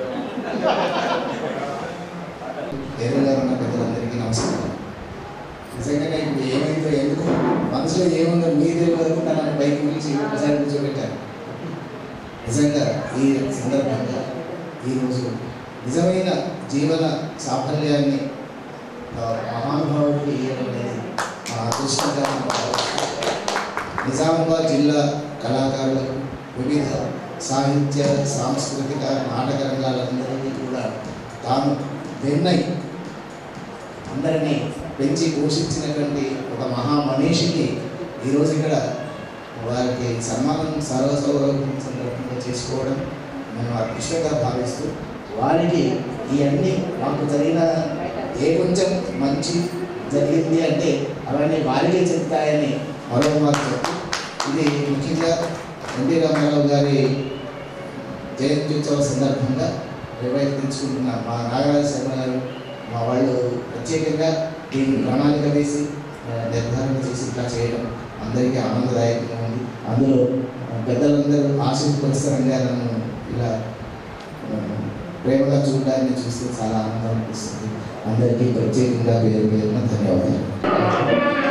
G: ఎదురుగా ఉన్న పెద్దలందరికీ నమస్కారం నిజంగానే ఇప్పుడు ఏమైందో ఎందుకు మనసులో ఏముందో మీ తెలియదు అనుకుంటా నన్ను బయట పిలిచి ఒకసారి కూర్చోబెట్టారు నిజంగా ఈ సందర్భంగా ఈరోజు నిజమైన జీవన సాఫల్యాన్ని ఆ, మహానుభావుడికి ఇవ్వడం అనేది మా అదృష్టంగా మనం భావిస్తాం. నిజామాబాద్ జిల్లా కళాకారులకు వివిధ సాహిత్య సాంస్కృతిక నాటక రంగాలందరికీ కూడా తాను వెన్నై అందరినీ పెంచి పోషించినటువంటి ఒక మహామనీషికి ఈరోజు ఇక్కడ వారికి సన్మానం సర్వసౌరభం సందర్భంగా చేసుకోవడం మేము అదృష్టంగా భావిస్తూ వారికి ఇవన్నీ మాకు జరిగిన ఏ కొంచెం మంచి జరిగింది అంటే అవన్నీ వారికే చెప్తాయని మరో మాట చెప్తూ ఇది ముఖ్యంగా ఎన్టీ రామారావు గారి జయంత్యుత్సవ సందర్భంగా నిర్వహించుకుంటున్న మా నాగరాజ శర్మ గారు మా వాళ్ళు ప్రత్యేకంగా దీన్ని ప్రణాళిక వేసి ఆ, నిర్ధారణ చేసి ఇట్లా చేయడం అందరికీ ఆనందదాయకంగా ఉంది అందులో ఆ, పెద్దలందరూ ఆశీర్వదిస్తారంగా నన్ను ఇలా ఆ, ప్రేమగా చూడడాన్ని చూస్తే చాలా ఆనందం అనిపిస్తుంది అందరికీ ప్రత్యేకంగా పేరు పేరున ధన్యవాదాలు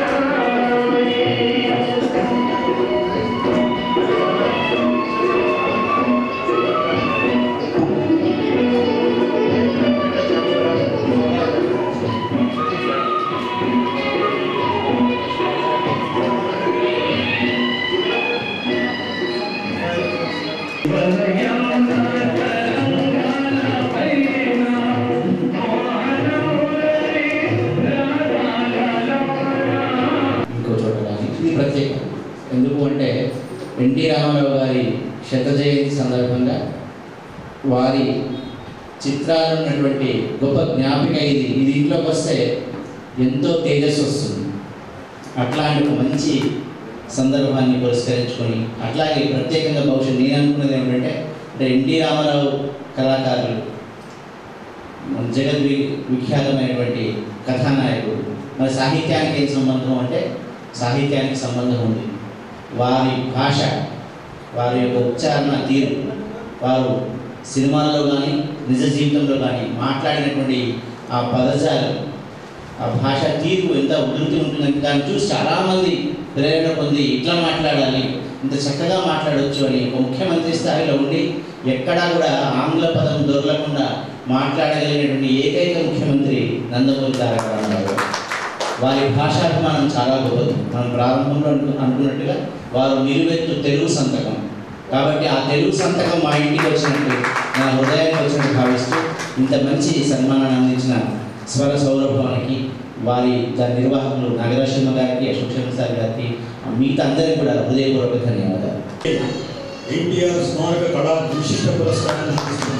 A: ఇంకో చోట కానీ ఇది ప్రత్యేకం ఎందుకు అంటే ఎన్టీ రామారావు గారి శత జయంతి సందర్భంగా వారి చిత్రాలు ఉన్నటువంటి గొప్ప జ్ఞాపిక ఇది ఇది ఇంట్లోకి వస్తే ఎంతో తేజస్సు వస్తుంది అట్లాంటి ఒక మంచి సందర్భాన్ని పురస్కరించుకొని అట్లాగే ప్రత్యేకంగా బహుశా నేను అనుకున్నది ఏమిటంటే అంటే ఎన్టీ రామారావు కళాకారులు మన జగద్ వి విఖ్యాతమైనటువంటి కథానాయకుడు మరి సాహిత్యానికి ఏం సంబంధం అంటే సాహిత్యానికి సంబంధం ఉంది వారి భాష వారి యొక్క ఉచ్చారణ తీరు వారు సినిమాల్లో కానీ నిజ జీవితంలో కానీ మాట్లాడినటువంటి ఆ పదజాలు ఆ భాష తీరు ఎంత ఉధృతి ఉంటుందంటే దాన్ని చూసి చాలామంది ప్రేరణ పొంది ఇట్లా మాట్లాడాలి ఇంత చక్కగా మాట్లాడవచ్చు అని ఒక ముఖ్యమంత్రి స్థాయిలో ఉండి ఎక్కడా కూడా ఆంగ్ల పదం దొరలకుండా మాట్లాడగలిగినటువంటి ఏకైక ముఖ్యమంత్రి నందమూరి తారక రామారావు గారు. వారి భాషాభిమానం చాలా గొప్పది మనం ప్రారంభంలో అనుకు అనుకున్నట్టుగా వారు నిలువెత్తు తెలుగు సంతకం కాబట్టి ఆ తెలుగు సంతకం మా ఇంటికి వచ్చినట్టు నా హృదయానికి వచ్చినట్టు భావిస్తూ ఇంత మంచి సన్మానాన్ని అందించిన స్వర సౌరభానికి వారి దాని నిర్వాహకులు నాగరాజశర్మ గారికి అశోక్ శర్మ సార్ గారికి మిగతా అందరికీ కూడా హృదయపూర్వక ధన్యవాదాలు
C: ఎన్టీఆర్ స్మారక కళా విశిష్ట పురస్కారాన్ని అందిస్తున్నాం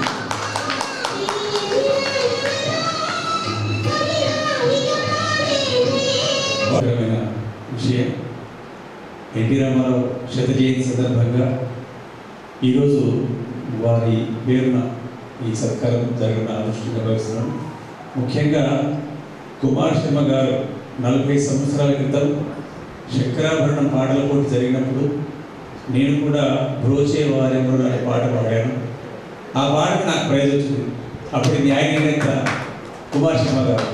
H: ముఖ్యమైన విషయం ఎన్టీ రామారావు శత జయంతి సందర్భంగా ఈరోజు వారి పేరున ఈ సత్కారం జరగడం అదృష్టంగా భావిస్తున్నాను ముఖ్యంగా కుమార్ శర్మ గారు నలభై సంవత్సరాల క్రితం శంకరాభరణం పాటల పోటీ జరిగినప్పుడు నేను కూడా బ్రోచే వారెవరు అనే పాట పాడాను ఆ పాటకు నాకు ప్రైజ్ వచ్చింది అప్పుడు న్యాయ నిర్ణేత కుమార్ శర్మ గారు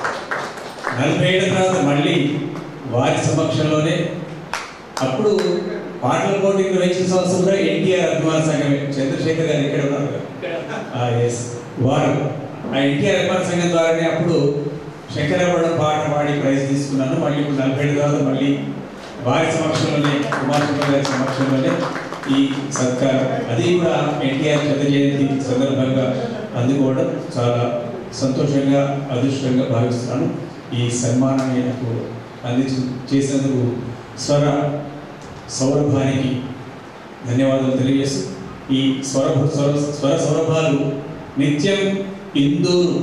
H: నలభై ఏళ్ళ తర్వాత మళ్ళీ వారి సమక్షంలోనే అప్పుడు పాటల పోటీ నిర్వహించిన సంవత్సరం కూడా ఎన్టీఆర్ అభిమాన సంఘమే చంద్రశేఖర్ గారు ఇక్కడ ఉన్నారు ఎస్ వారు ఆ ఎన్టీఆర్ అభిమాన సంఘం ద్వారానే అప్పుడు శంకరాభరణం పాట పాడి ప్రైజ్ తీసుకున్నాను మళ్ళీ ఇప్పుడు నలభై ఏళ్ళ తర్వాత మళ్ళీ వారి సమక్షంలోనే కుమార్ శర్మ గారి సమక్షంలోనే ఈ సత్కారం అది కూడా ఎన్టీఆర్ శత జయంతి సందర్భంగా అందుకోవడం చాలా సంతోషంగా అదృష్టంగా భావిస్తున్నాను ఈ సన్మానాన్ని నాకు అందించి చేసినందుకు స్వర సౌరభానికి ధన్యవాదాలు తెలియజేస్తూ ఈ స్వర స్వర స్వర సౌరభాలు నిత్యం ఇందూరు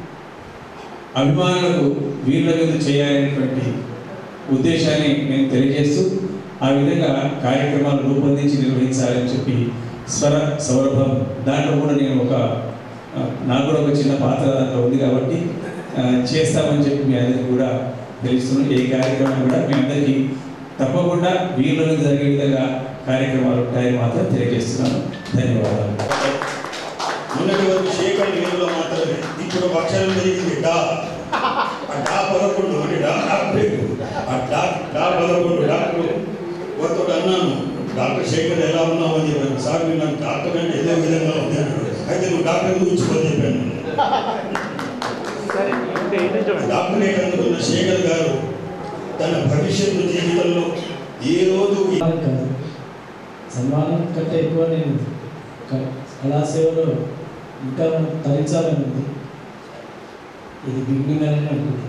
H: అభిమానులకు వీళ్ళ మీద చేయాలనేటువంటి ఉద్దేశాన్ని నేను తెలియజేస్తూ ఆ విధంగా కార్యక్రమాలు రూపొందించి నిర్వహించాలని చెప్పి స్వర సౌరభం దాంట్లో కూడా నేను ఒక ఆ, నాకు కూడా ఒక చిన్న పాత్ర దాంట్లో ఉంది కాబట్టి ఆ, చేస్తామని చెప్పి మీ అందరికీ కూడా తెలుస్తున్నాను ఏ కార్యక్రమం కూడా మీ అందరికీ తప్పకుండా వీళ్ళకి జరిగే విధంగా కార్యక్రమాలు ఉంటాయని మాత్రం తెలియజేస్తున్నాను ధన్యవాదాలు
C: మొన్నటి వరకు శేఖర్ వేరులో మాత్రమే ఇప్పుడు ఒక అక్షరం పెరిగింది డా ఆ డా పదకొండు అంటే డా డాక్టర్ ఆ డా డా పదకొండు డాక్టర్ కొత్త అన్నాను డాక్టర్ శేఖర్ ఎలా ఉన్నావు అని చెప్పాను సార్ మీరు నాకు డాక్టర్ అంటే ఏదో విధంగా ఉంది అన్నాడు అయితే నువ్వు డాక్టర్ గురించి పోతే చెప్పాను డాక్టరేట్ అందుకున్న శేఖర్ గారు తన భవిష్యత్తు జీవితంలో ఏ రోజు ఈ
I: సన్మానం కాదు సన్మానం కంటే ఎక్కువ నేను క- కళాసేవలో ఇంకా మనం తరించాలని ఉంది ఇది బిగినింగ్ అని అనుకుంటున్నాను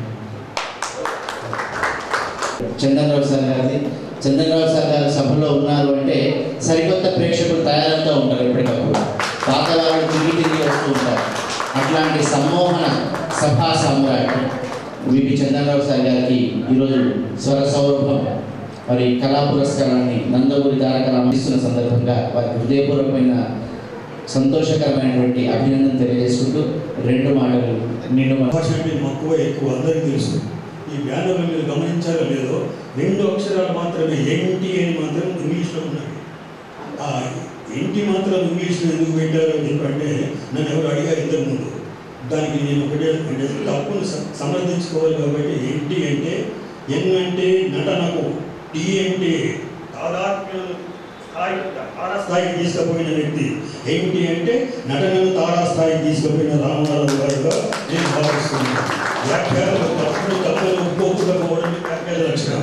A: చందనరావు సార్ గారిది చందనరావు సార్ గారు సభలో ఉన్నారు అంటే సరికొత్త ప్రేక్షకులు తయారవుతూ ఉంటారు ఎప్పటికప్పుడు పాత వాళ్ళు తిరిగి తిరిగి వస్తూ ఉంటారు అట్లాంటి సమ్మోహన సభా సామ్రాట్ విపి చందనరావు సార్ గారికి ఈరోజు స్వర సౌరభం మరి కళా పురస్కారాన్ని నందమూరి తారక రామ ఇస్తున్న సందర్భంగా వారికి హృదయపూర్వకమైన సంతోషకరమైనటువంటి అభినందన తెలియజేసుకుంటూ రెండు మాటలు నిండు మన
C: భాష అంటే మక్కువ ఎక్కువ అందరికీ తెలుసు ఈ బ్యానర్లు మీరు గమనించారో లేదో రెండు అక్షరాలు మాత్రమే ఎన్టీ అని మాత్రం ఇంగ్లీష్లో ఉన్నాయి ఆ ఎన్టీ మాత్రం ఇంగ్లీష్లో ఎందుకు పెట్టారు అని చెప్పంటే నన్ను ఎవరు అడిగారు ఇంతకు ముందు దానికి నేను ఒకటే అంటే తప్పును స- సమర్థించుకోవాలి కాబట్టి ఎన్టీ అంటే ఎన్ అంటే నటనకు టీ అంటే తాదాత్మ్య స్థాయి తారా స్థాయికి తీసుకుపోయిన వ్యక్తి ఏంటి అంటే నటనను తారా స్థాయికి తీసుకుపోయిన రామారావు గారుగా నేను భావిస్తున్నాను వ్యాఖ్యానాలు తప్పుడు తప్పులు ఒప్పుకోకపోవడం వ్యాఖ్యాల లక్షణం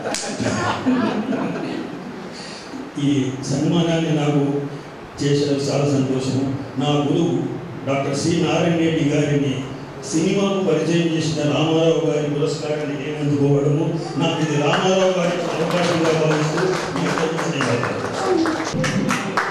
C: ఈ సన్మానాన్ని నాకు చేసిన చాలా సంతోషము నా గురువు డాక్టర్ సి నారాయణ రెడ్డి గారిని సినిమాకు పరిచయం చేసిన రామారావు గారి పురస్కారాన్ని నేను అందుకోవడము నాకు ఇది రామారావు గారి అవకాశంగా భావిస్తూ మీ అందరికీ ధన్యవాదాలు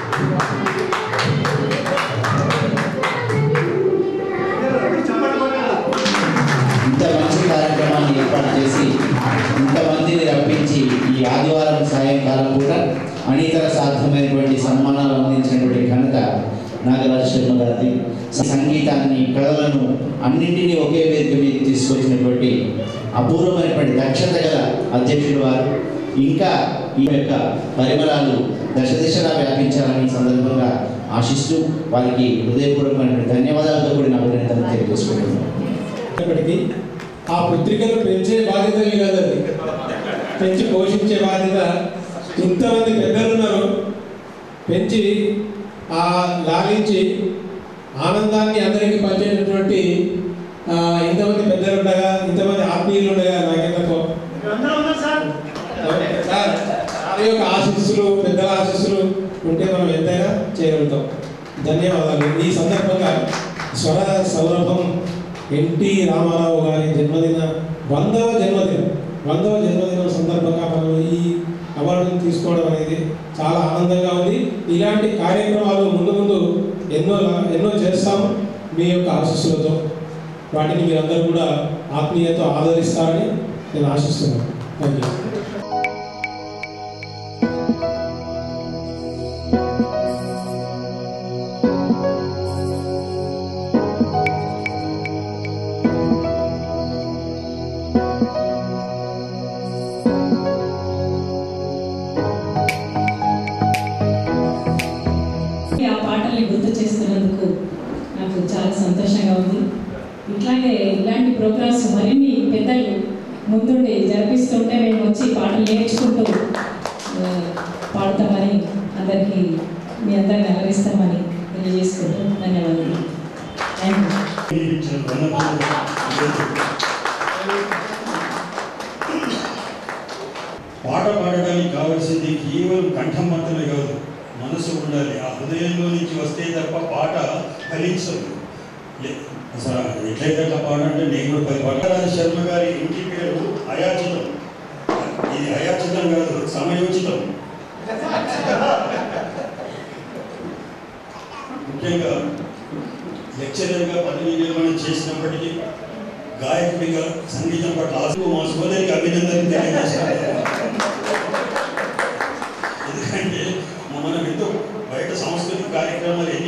A: ఇంత మంచి కార్యక్రమాన్ని ఏర్పాటు చేసి ఇంతమందిని రప్పించి ఈ ఆదివారం సాయంకాలం కూడా అనితర సాధ్యమైనటువంటి సన్మానాలు అందించినటువంటి ఘనత నాగరాజ శర్మ గారిది సంగీతాన్ని కళలను అన్నింటినీ ఒకే వేదిక మీద తీసుకొచ్చినటువంటి అపూర్వమైనటువంటి దక్షత గల అధ్యక్షుడు వారు ఇంకా ఈ యొక్క పరిమళాలు దశ దిశలా వ్యాపించాలని ఈ సందర్భంగా ఆశిస్తూ వారికి హృదయపూర్వకమైనటువంటి ధన్యవాదాలతో కూడిన అభినందనలు తెలియజేసుకుంటున్నాను
B: ఇప్పటికీ ఆ పుత్రికను పెంచే బాధ్యత కాదు అది పెంచి పోషించే బాధ్యత ఇంతమంది పెద్దలు ఉన్నారు పెంచి ఆ లాలించి ఆనందాన్ని అందరికీ పంచేటటువంటి ఆ, ఇంతమంది పెద్దలు ఉండగా ఇంతమంది ఆత్మీయులు ఉండగా నాకెంత సార్ వారి యొక్క ఆశీస్సులు పెద్దల ఆశీస్సులు ఉంటే మనం ఎంతైనా చేయగలుగుతాం ధన్యవాదాలు ఈ సందర్భంగా స్వర సౌరభం ఎన్టీ రామారావు గారి జన్మదిన వందవ జన్మదినం వందవ జన్మదినం సందర్భంగా మనం ఈ అవార్డును తీసుకోవడం అనేది చాలా ఆనందంగా ఉంది ఇలాంటి కార్యక్రమాలు ముందు ముందు ఎన్నో ఎన్నో చేస్తాము మీ యొక్క ఆశీస్సులతో వాటిని మీరందరూ కూడా ఆత్మీయతో ఆదరిస్తారని నేను ఆశిస్తున్నాను థ్యాంక్ యూ
J: ఆ పాటల్ని గుర్తు చేస్తున్నందుకు నాకు చాలా సంతోషంగా ఉంది ఇట్లాగే ఇలాంటి ప్రోగ్రామ్స్ మరిన్ని పెద్దలు ముందుండి జరిపిస్తుంటే మేము వచ్చి పాటలు నేర్చుకుంటూ ఆ, పాడతామని అందరికీ మీ అందరిని అలరిస్తామని తెలియజేసుకుంటూ ధన్యవాదాలు థ్యాంక్ యూ
C: పాట పాడడానికి కావాల్సింది కేవలం కంఠం మాత్రమే కాదు మనసు ఉండాలి ఆ హృదయంలో నుంచి వస్తే తప్ప పాట ఫలించదు ఎ- అసలు ఎట్లయితే అట్లా పాడంటే నేను కూడా పది పట్టరాజ శర్మ గారి ఇంటి పేరు అయాచితం ఇది అయాచితం కాదు సమయోచితం ముఖ్యంగా లెక్చరర్గా పదవి నిర్వహణ చేసినప్పటికీ గాయకుడిగా సంగీతం పట్ల ఆసక్తి మా సోదరికి అభినందన తెలియజేస్తాను ఎందుకంటే మనం ఎంతో బయట సాంస్కృతిక కార్యక్రమాలు